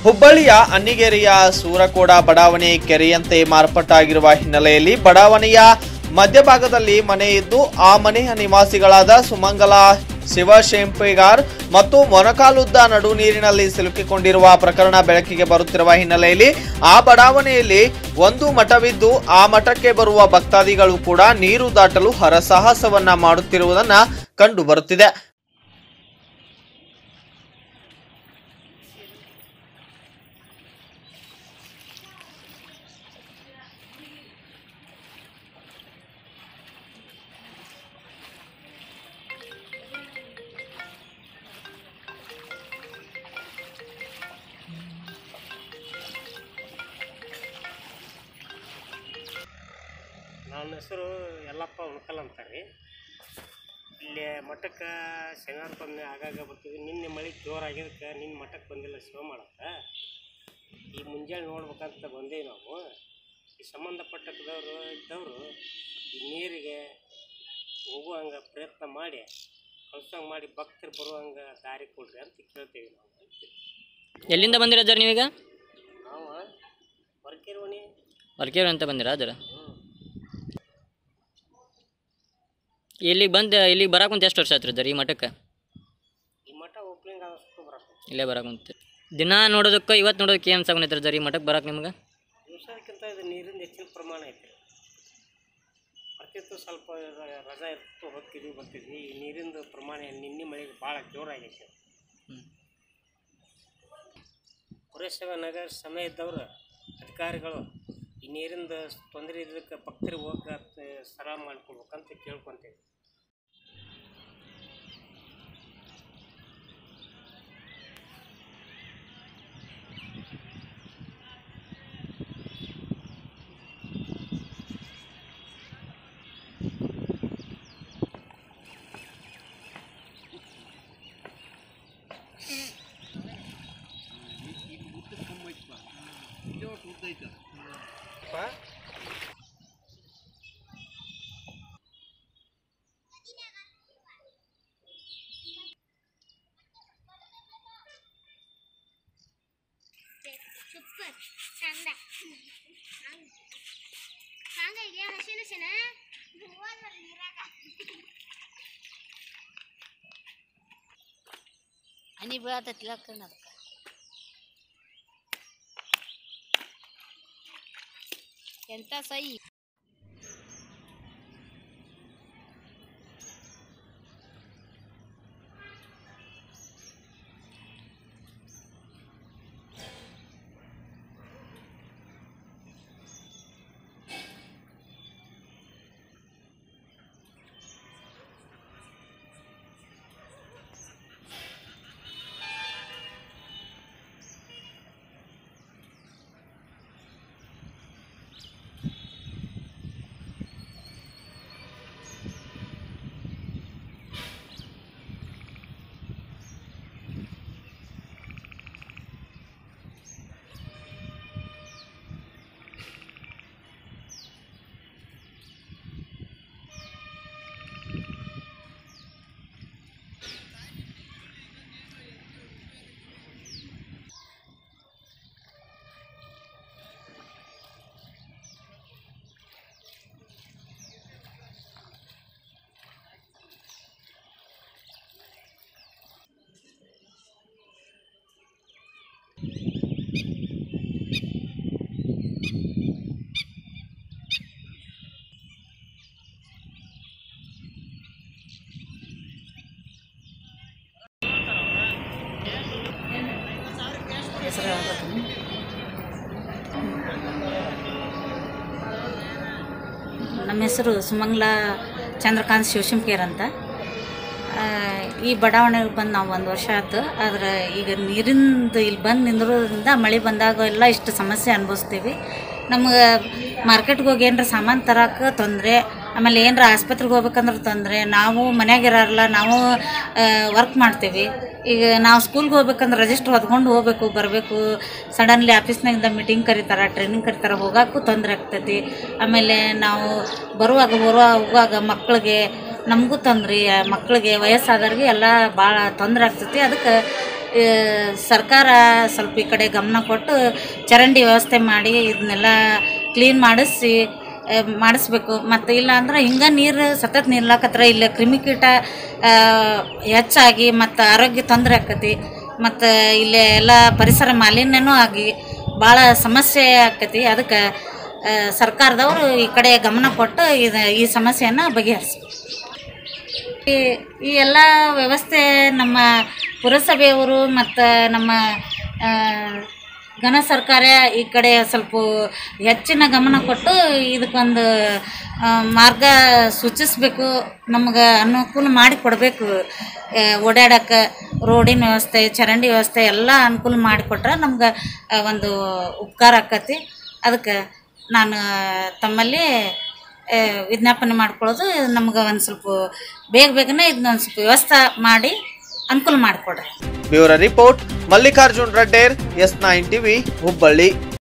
ಹುಬ್ಬಳ್ಳಿಯ ಅನ್ನಿಗೇರಿಯ ಸೂರಕೋಡ ಬಡಾವಣೆ ಕೆರೆಯಂತೆ ಮಾರ್ಪಾಟಾಗಿರುವ ಹಿನ್ನೆಲೆಯಲ್ಲಿ ಬಡಾವಣೆಯ ಮಧ್ಯಭಾಗದಲ್ಲಿ ಮನೆ ಇದ್ದು ಆ ಮನೆಯ ನಿವಾಸಿಗಳಾದ ಸುಮಂಗಲ ಶಿವಶೆಂಪಿಗಾರ್ ಮತ್ತು ಮೊನಕಾಲುದ್ದ ನಡು ನೀರಿನಲ್ಲಿ ಸಿಲುಕಿಕೊಂಡಿರುವ ಪ್ರಕರಣ ಬೆಳಕಿಗೆ ಬರುತ್ತಿರುವ ಹಿನ್ನೆಲೆಯಲ್ಲಿ ಆ ಬಡಾವಣೆಯಲ್ಲಿ ಒಂದು ಮಠವಿದ್ದು ಆ ಮಠಕ್ಕೆ ಬರುವ ಭಕ್ತಾದಿಗಳು ಕೂಡ ನೀರು ದಾಟಲು ಹರಸಾಹಸವನ್ನ ಮಾಡುತ್ತಿರುವುದನ್ನ ಕಂಡು ಬರುತ್ತಿದೆ ನನ್ನ ಹೆಸರು ಯಲ್ಲಪ್ಪ ಉಣ್ಕಲ್ ಅಂತಾರೆ ಇಲ್ಲಿ ಮಠಕ್ಕೆ ಶನಿವಾರಕ್ಕೊಮ್ಮೆ ಆಗಾಗ ಬರ್ತೀವಿ ನಿನ್ನೆ ಮಳೆ ಜೋರಾಗಿದ್ದಕ್ಕೆ ನಿನ್ನ ಮಠಕ್ಕೆ ಬಂದಿಲ್ಲ ಶಿವ ಮಾಡಕ್ಕೆ ಈ ಮುಂಜಾನೆ ನೋಡ್ಬೇಕಂತ ಬಂದೇವಿ ನಾವು ಈ ಸಂಬಂಧಪಟ್ಟದವರು ಇದ್ದವರು ಈ ನೀರಿಗೆ ಹೋಗುವಂಗೆ ಪ್ರಯತ್ನ ಮಾಡಿ ಕಳ್ಸಂಗೆ ಮಾಡಿ ಭಕ್ತರು ಬರುವಂಗೆ ದಾರಿ ಕೊಡ್ರಿ ಅಂತ ಕೇಳ್ತೇವೆ ನಾವು ಎಲ್ಲಿಂದ ಬಂದಿರ ಅಜ್ಜಾರ ನೀವೀಗ ನಾವು ಹೊರಕೆರವಣಿ ವರ್ಕೇರು ಅಂತ ಬಂದಿರ ಅಜ್ಜಾರ ಇಲ್ಲಿಗೆ ಬಂದು ಇಲ್ಲಿಗೆ ಬರಾಕುಂತ ಎಷ್ಟು ವರ್ಷ ಆಯ್ತು ಅಜ್ಜಾರ ಈ ಮಠಕ್ಕೆ ಈ ಮಠ ಓಪನಿಂಗ್ ಆದಷ್ಟು ಬರಕ್ಕೆ ಇಲ್ಲೇ ಬರಾಕುಂತ ದಿನ ನೋಡೋದಕ್ಕೆ ಇವತ್ತು ನೋಡೋದಕ್ಕೆ ಏನು ಸಾಗುನೈತೆ ಅಜ್ಜಾರ ಈ ಮಠಕ್ಕೆ ಬರಾಕ ನಿಮ್ಗೆ ದಿವಸಕ್ಕಿಂತ ಇದು ನೀರಿನ ಹೆಚ್ಚಿನ ಪ್ರಮಾಣ ಐತೆ ಬರ್ತಿತ್ತು ಸ್ವಲ್ಪ ರ- ರಜಾ ಇರ್ತಿತ್ತು ಹೋಗ್ತಿದ್ವಿ ಬರ್ತಿದ್ವಿ ಈ ನೀರಿಂದು ಪ್ರಮಾಣ ನಿನ್ನೆ ಮಳೆಗೆ ಭಾಳ ಜೋರಾಗೈತೆ ಪುರಸಭಾ ನಗರ ಸಮಯ ಇದ್ದವರು ಅಧಿಕಾರಿಗಳು ಈ ನೀರಿಂದ ತೊಂದರೆ ಇದ್ದಕ್ಕೆ ಭಕ್ತರಿಗೆ ಹೋಗಕ್ಕೆ ಸರಳ ಮಾಡ್ಕೊಡ್ಬೇಕಂತ ಕೇಳ್ಕೊತೇವೆ ಸೂಪರ್ ಚಂದ ಹಂಗಾಗಿ ಹಸಿನ ಹಸಿನ ನೀರಾಗ ಹನಿ ಬೀಳತೈತಿ ಲಕ್ಕಣ ಅದಕ್ಕೆ ಎಂತ ಸೈ ನಮ್ಮ ಹೆಸರು ಸುಮಂಗ್ಲಾ ಚಂದ್ರಕಾಂತ್ ಶಿವಶಂಕೇರ್ ಅಂತ ಆ, ಈ ಬಡಾವಣೆಗೆ ಬಂದು ನಾವು ಒಂದು ವರ್ಷ ಆಯ್ತು ಆದ್ರೆ ಈಗ ನೀರಿಂದು ಇಲ್ಲಿ ಬಂದು ನಿಂದಿರೋದ್ರಿಂದ ಮಳೆ ಬಂದಾಗ ಎಲ್ಲ ಇಷ್ಟು ಸಮಸ್ಯೆ ಅನುಭವಿಸ್ತೀವಿ ನಮ್ಗೆ ಮಾರ್ಕೆಟ್ಗೆ ಹೋಗಿ ಏನರ ಸಾಮಾನು ತರಕ್ಕೆ ತೊಂದರೆ ಆಮೇಲೆ ಏನರ ಆಸ್ಪತ್ರೆಗೆ ಹೋಗ್ಬೇಕಂದ್ರೆ ತೊಂದರೆ ನಾವು ಮನ್ಯಾಗ ಇರಲ್ಲ ನಾವು ವರ್ಕ್ ಮಾಡ್ತೀವಿ ಈಗ ನಾವು ಸ್ಕೂಲ್ಗೆ ಹೋಗ್ಬೇಕಂದ್ರೆ ರಿಜಿಸ್ಟ್ರ್ ಹೊತ್ಕೊಂಡು ಹೋಗ್ಬೇಕು ಬರಬೇಕು ಸಡನ್ಲಿ ಆಫೀಸ್ನಾಗಿಂದ ಮೀಟಿಂಗ್ ಕರೀತಾರೆ ಟ್ರೈನಿಂಗ್ ಕರೀತಾರೆ ಹೋಗೋಕ್ಕೂ ತೊಂದರೆ ಆಗ್ತೈತಿ ಆಮೇಲೆ ನಾವು ಬರುವಾಗ ಬರುವ ಹೋಗುವಾಗ ಮಕ್ಕಳಿಗೆ ನಮಗೂ ತೊಂದ್ರೆ ಮಕ್ಕಳಿಗೆ ವಯಸ್ಸಾದವ್ರಿಗೆ ಎಲ್ಲ ಭಾಳ ತೊಂದರೆ ಆಗ್ತೈತಿ ಅದಕ್ಕೆ ಆ, ಸರ್ಕಾರ ಸ್ವಲ್ಪ ಈ ಕಡೆ ಗಮನ ಕೊಟ್ಟು ಚರಂಡಿ ವ್ಯವಸ್ಥೆ ಮಾಡಿ ಇದನ್ನೆಲ್ಲ ಕ್ಲೀನ್ ಮಾಡಿಸಿ ಆ, ಮಾಡಿಸ್ಬೇಕು ಮತ್ತು ಇಲ್ಲ ಅಂದ್ರೆ ಹಿಂಗೆ ನೀರು ಸತತ ನಿಲ್ಲಕತ್ರ ಇಲ್ಲ ಕ್ರಿಮಿಕೀಟ ಆ, ಹೆಚ್ಚಾಗಿ ಮತ್ತು ಆರೋಗ್ಯ ತೊಂದರೆ ಆಕತಿ ಮತ್ತು ಇಲ್ಲಿ ಎಲ್ಲ ಪರಿಸರ ಮಾಲಿನ್ಯನೂ ಆಗಿ ಭಾಳ ಸಮಸ್ಯೆ ಆಕತಿ ಅದಕ್ಕೆ ಆ, ಸರ್ಕಾರದವರು ಈ ಕಡೆ ಗಮನ ಕೊಟ್ಟು ಇದು ಈ ಸಮಸ್ಯೆಯನ್ನು ಬಗೆಹರಿಸ್ಬೇಕು ಈ ಈ ಎಲ್ಲ ವ್ಯವಸ್ಥೆ ನಮ್ಮ ಪುರಸಭೆಯವರು ಮತ್ತು ನಮ್ಮ ಆ, ಘನ ಸರ್ಕಾರ ಈ ಕಡೆ ಸ್ವಲ್ಪ ಹೆಚ್ಚಿನ ಗಮನ ಕೊಟ್ಟು ಇದಕ್ಕೊಂದು ಆ, ಮಾರ್ಗ ಸೂಚಿಸಬೇಕು ನಮ್ಗೆ ಅನುಕೂಲ ಮಾಡಿ ಕೊಡಬೇಕು ಓಡಾಡಕ್ಕೆ ರೋಡಿನ ವ್ಯವಸ್ಥೆ ಚರಂಡಿ ವ್ಯವಸ್ಥೆ ಎಲ್ಲ ಅನುಕೂಲ ಮಾಡಿಕೊಟ್ರೆ ನಮ್ಗೆ ಆ, ಒಂದು ಉಪಕಾರ ಆಕತಿ ಅದಕ್ಕೆ ನಾನು ತಮ್ಮಲ್ಲಿ ಆ, ವಿಜ್ಞಾಪನೆ ಮಾಡ್ಕೊಳ್ಳೋದು ನಮ್ಗೆ ಒಂದು ಸ್ವಲ್ಪ ಬೇಗ ಬೇಗನೆ ಇದನ್ನ ಒಂದು ಸ್ವಲ್ಪ ವ್ಯವಸ್ಥೆ ಮಾಡಿ ಅನುಕೂಲ ಮಾಡಿಕೊಡ್ರಿ bureau report Mallikarjun Radder S nine TV Hubballi